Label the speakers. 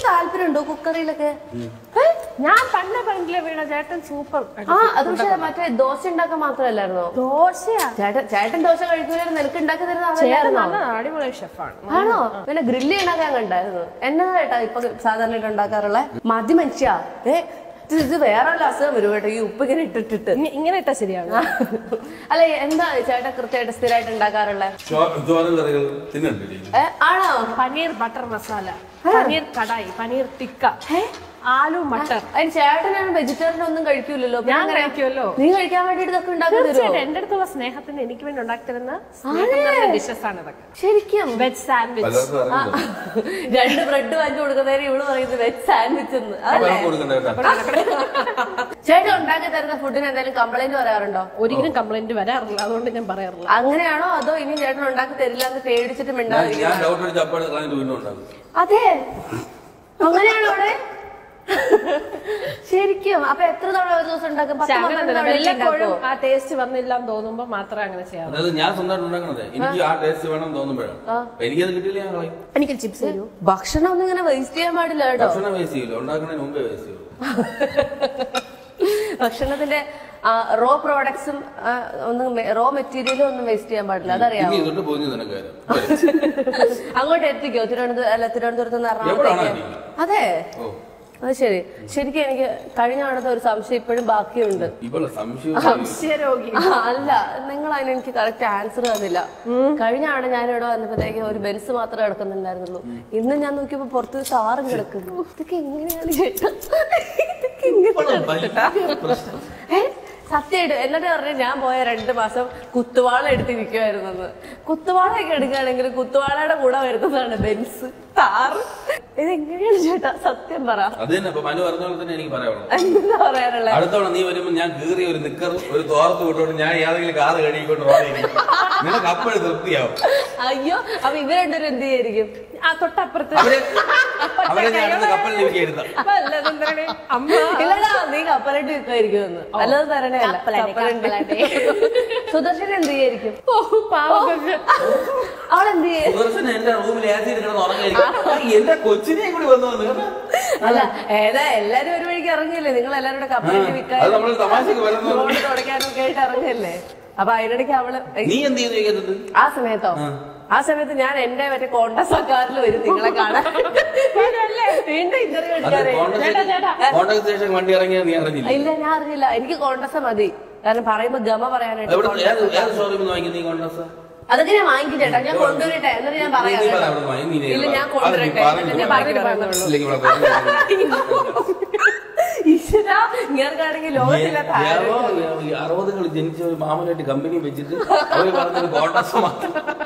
Speaker 1: താല്പര്യമുണ്ടോ കുക്കറിയിലൊക്കെ ഏ?
Speaker 2: ഞാൻ പണ്ട് പറഞ്ഞില്ലേ വീണ ചേട്ടൻ സൂപ്പർ
Speaker 1: ആ അത് പക്ഷെ മറ്റേ ദോശ ഉണ്ടാക്കാൻ മാത്രമല്ലായിരുന്നോ
Speaker 2: ദോശയാ
Speaker 1: ചേട്ടൻ ചേട്ടൻ ദോശ കഴിക്കൂലായിരുന്നു നിനക്ക് ഉണ്ടാക്കി തരുന്ന
Speaker 2: ചേട്ടൻ
Speaker 1: അതല്ലായിരുന്നോ
Speaker 2: നല്ല അടിപൊളി ഷെഫാണ്
Speaker 1: ആണോ പിന്നെ ഗ്രില്ല് ചെയ്യണൊക്കെ ഞാൻ കണ്ടായിരുന്നു എന്നാ ചേട്ടാ ഇപ്പൊ സാധാരണ ഉണ്ടാക്കാറുള്ള മതി മനുഷ്യ ഏ ഇത് ഇത് വേറെ വല്ല അസുഖം വരും കേട്ടോ ഈ ഉപ്പ് ഇങ്ങനെ ഇട്ടിട്ടിട്ട്
Speaker 2: ഇങ്ങ- ഇങ്ങനെ ഇട്ടാ ശരിയാണ്
Speaker 1: അല്ല എന്താ ചേട്ടാ കൃത്യമായിട്ട് സ്ഥിരമായിട്ട് ഉണ്ടാക്കാറുള്ള
Speaker 3: ചോറും കറികൾ തിന്നുണ്ട്
Speaker 1: ഏ, ആണോ
Speaker 2: പനീർ ബട്ടർ മസാല പനീർ കടായി പനീർ ടിക്ക ആലു മട്ടർ
Speaker 1: അതിന് ചേട്ടനാണ് വെജിറ്റേറിയൻ ഒന്നും കഴിക്കൂലല്ലോ പിന്നെ
Speaker 2: ഞാൻ
Speaker 1: എങ്ങനെ?
Speaker 2: കഴിക്കുമല്ലോ
Speaker 1: നീ കഴിക്കാൻ വേണ്ടിട്ട് ഇതൊക്കെ ഉണ്ടാക്കി തരുമോ
Speaker 2: തീർച്ചയായിട്ടും എന്റെ അടുത്തുള്ള സ്നേഹത്തിന് എനിക്ക് വേണ്ടി ഉണ്ടാക്കി തരുന്ന സ്നേഹം ഡിഷസ് ആണ് ഇതൊക്കെ
Speaker 1: ശരിക്കും
Speaker 2: വെജ് സാൻഡ്വിച്ച്
Speaker 3: പലർക്കും അറിയില്ല
Speaker 1: രണ്ട് ബ്രെഡ് വാങ്ങി കൊടുക്കുന്നതിന് ഇവള് പറയുന്നത് വെജ് സാൻഡ്വിച്ച് എന്ന് അതല്ലേ
Speaker 3: പലർക്കും കൊടുക്കണ്ട കേട്ടോ
Speaker 1: ചേട്ടൻ ഉണ്ടാക്കി തരുന്ന ഫുഡിന് എന്തെങ്കിലും കംപ്ലൈന്റ് പറയാറുണ്ടോ
Speaker 2: ഒരിക്കലും കംപ്ലൈന്റ് വരാറില്ല അതുകൊണ്ട് ഞാൻ പറയാറില്ല
Speaker 1: അങ്ങനെയാണോ അതോ ഇനി ചേട്ടൻ ഉണ്ടാക്കി തരില്ല എന്ന് പേടിച്ചിട്ട്
Speaker 3: ഞാൻ
Speaker 1: മിണ്ടാതിരിക്കും
Speaker 3: ഞാൻ ഡൗട്ട് അടിച്ച് അപ്പാട് കളഞ്ഞിട്ട് വീണ്ടും ഉണ്ടാകും
Speaker 1: അതെ അങ്ങനെയാണോ അവിടെ ശരിക്കും അപ്പൊ എത്ര തവണ ഒരു ദിവസം ഉണ്ടാക്കും പത്ത്
Speaker 2: പക്ഷെ
Speaker 1: പന്ത്രണ്ട്
Speaker 2: അങ്ങനെ
Speaker 1: തവണ
Speaker 2: വല്ലപ്പോഴും
Speaker 1: ഉണ്ടാക്കുവോ?
Speaker 2: ആ ടേസ്റ്റ് വന്നില്ല എന്ന് തോന്നുമ്പോ മാത്രമേ അങ്ങനെ ചെയ്യാറ്
Speaker 3: അതായത് ഞാൻ സ്വന്തമായിട്ട് ഉണ്ടാക്കണത് എനിക്ക് ആ ടേസ്റ്റ് വേണം തോന്നുമ്പോഴാണ് അപ്പൊ എനിക്കത് കിട്ടിയില്ല ഞാൻ കളയും
Speaker 2: എനിക്ക് ചിപ്സ് തരൂ
Speaker 1: ഭക്ഷണം ഒന്നും ഇങ്ങനെ വേസ്റ്റ് ചെയ്യാൻ പാടില്ല കേട്ടോ
Speaker 3: ഭക്ഷണം വേസ്റ്റ് ചെയ്യില്ല ഉണ്ടാക്കുന്നതിന് മുമ്പേ വേസ്റ്റ് ചെയ്യും
Speaker 1: ഭക്ഷണത്തിന്റെ റോ പ്രോഡക്ട്സും ഒന്നും റോ മെറ്റീരിയലും ഒന്നും വേസ്റ്റ് ചെയ്യാൻ പാടില്ല അതറിയാമോ
Speaker 3: ഇനി തൊട്ട് പോയി നിനക്ക്
Speaker 1: അങ്ങോട്ട് എത്തിക്കോ തിരുവനന്തപുരം അല്ല തിരുവനന്തപുരത്ത് നിന്ന്
Speaker 3: എവിടാണോ
Speaker 1: എറണാകുളത്തേക്ക്
Speaker 3: എത്തിക്കുക?
Speaker 1: അതെ
Speaker 3: ഓ
Speaker 1: അത് ശരി ശരിക്കും എനിക്ക് കഴിഞ്ഞ തവണത്തെ ഒരു സംശയം ഇപ്പോഴും ബാക്കിയുണ്ട്
Speaker 3: ഇവളെ സംശയം
Speaker 2: സംശയരോഗി
Speaker 1: ആ, അല്ല നിങ്ങൾ അതിന് എനിക്ക് കറക്റ്റ് ആൻസർ തന്നില്ല കഴിഞ്ഞ ആണ് ഞാൻ ഇവിടെ വന്നപ്പോഴത്തേക്ക് ഒരു ബെൻസ് മാത്രമേ കിടക്കുന്നുണ്ടായിരുന്നുള്ളൂ ഇന്ന് ഞാൻ നോക്കിയപ്പോ പുറത്ത് സാറും കിടക്കുന്നു ഇതൊക്കെ എങ്ങനെയാണ് ചേട്ടാ ഇതൊക്കെ എങ്ങനെയാണ്
Speaker 3: പ്രശ്നം
Speaker 1: ഏ? സത്യമായിട്ട് എന്നിട്ട് പറഞ്ഞു ഞാൻ പോയ രണ്ട് മാസം കുത്തുവാള എടുത്തിരിക്കുമായിരുന്നെന്ന് കുത്തുവാളയൊക്കെ എടുക്കുകയാണെങ്കിൽ കുത്തുവാളയുടെ കൂടെ വരുന്നതാണ് ബെൻസ് താറ് ഇതെങ്ങനെയാണ് ചേട്ടാ സത്യം പറ
Speaker 3: അത് തന്നെ അപ്പൊ മനു പറഞ്ഞ പോലെ തന്നെ എനിക്ക് പറയാനുള്ളത്
Speaker 1: എന്താ പറയാനുള്ളത്
Speaker 3: അടുത്തവണ നീ വരുമ്പോ ഞാൻ കീറിയ ഒരു നിക്കറും ഒരു തോർത്ത് വിട്ടോണ്ട് ഞാൻ ഏതെങ്കിലും കാറ് കഴുകിക്കൊണ്ട് റോഡിൽ നിനക്ക് അപ്പോഴും തൃപ്തിയാവും
Speaker 1: അയ്യോ അപ്പൊ ഇവർ രണ്ടുപേരും എന്ത് ചെയ്യായിരിക്കും
Speaker 2: ആ തൊട്ടപ്പുറത്ത്
Speaker 3: അവരെ അവരെ ഞാൻ അടുത്ത കപ്പലിൽ എനിക്ക് എഴുതാം
Speaker 2: വല്ലതെന്താണ് അമ്മ
Speaker 1: ഇല്ലടാ നീ കപ്പലണ്ടി നിൽക്കുമായിരിക്കും എന്ന് അല്ലാതെ തരണേ അല്ല.
Speaker 2: കപ്പലണ്ടി,
Speaker 1: കപ്പലണ്ടി. സുദർശൻ എന്ത് ചെയ്യായിരിക്കും
Speaker 2: ഓ പാവങ്ങൾക്ക്
Speaker 1: അവൾ എന്ത് ചെയ്യും
Speaker 3: സുദർശൻ എന്റെ റൂമിൽ ആസിഡ് കിടന്ന് ഉറങ്ങിയിരിക്കും എന്റെ കൊച്ചിനെ കൂടി വന്നു വന്നു കേട്ടോ.
Speaker 1: അല്ല ഏതാ എല്ലാരും ഒരു വഴിക്ക് ഇറങ്ങിയല്ലേ നിങ്ങൾ എല്ലാരും കൂടെ കപ്പലണ്ടി
Speaker 3: അത് നമ്മൾ തമാശക്ക് വരുന്നത്
Speaker 1: റോഡ് തുടയ്ക്കാനും ഒക്കെ ആയിട്ട് ഇറങ്ങിയല്ലേ അപ്പൊ അതിനിടയ്ക്ക് അവള്
Speaker 3: നീ എന്ത് ചെയ്യുന്നു ചോദിക്കുന്നത്
Speaker 1: ആ സമയത്തോ ആ സമയത്ത് ഞാൻ എന്റെ മറ്റേ കോണ്ടസ് കാറിൽ വരും നിങ്ങളെ കാണാൻ വീണ്ടും ഇന്റർവ്യൂ
Speaker 3: അതെ
Speaker 1: എടുക്കാനേ
Speaker 3: കോണ്ടാക്ട് സ്റ്റേഷൻ വണ്ടി ഇറങ്ങിയാൽ നീ അറിഞ്ഞില്ല
Speaker 1: ഇല്ല ഞാൻ അറിഞ്ഞില്ല എനിക്ക് കോണ്ടസ മതി കാരണം പറയുമ്പോ ഗമ പറയാനായിട്ട്
Speaker 3: എവിടെ
Speaker 1: കോണ്ടസ
Speaker 3: ഏത് ഏത് ഷോറൂമിൽ നിന്ന് വാങ്ങിക്കുന്ന നീ കോണ്ടാക്ട്
Speaker 1: അതൊക്കെ ഞാൻ വാങ്ങിക്കും ചേട്ടാ ഞാൻ കൊണ്ടുവരട്ടെ എന്നിട്ട് ഞാൻ പറയാം
Speaker 3: നീ പറ
Speaker 1: കേട്ടോ.
Speaker 3: അവിടെ വാങ്ങി, നീ നേരെ
Speaker 1: ഇല്ല
Speaker 3: പറ.
Speaker 1: ഞാൻ
Speaker 3: അത് നീ
Speaker 1: കൊണ്ടുവരട്ടെ
Speaker 3: പറഞ്ഞിട്ട്
Speaker 1: എന്നിട്ട് ഞാൻ
Speaker 3: പറ.
Speaker 1: ബാക്കി പറയുന്നുള്ളൂ
Speaker 3: ഇല്ലെങ്കിൽ ഇവിടെ പറഞ്ഞു.
Speaker 1: ഈശ്വരാ ഇങ്ങനെയാണെങ്കിൽ ലോകത്തില്ലാത്ത ആരും
Speaker 3: അറുപതുകൾ ജനിച്ച ഒരു മാമനായിട്ട് കമ്പനി വെച്ചിട്ട് അവര് പറഞ്ഞത് കോണ്ടാക്ട് മാത്രം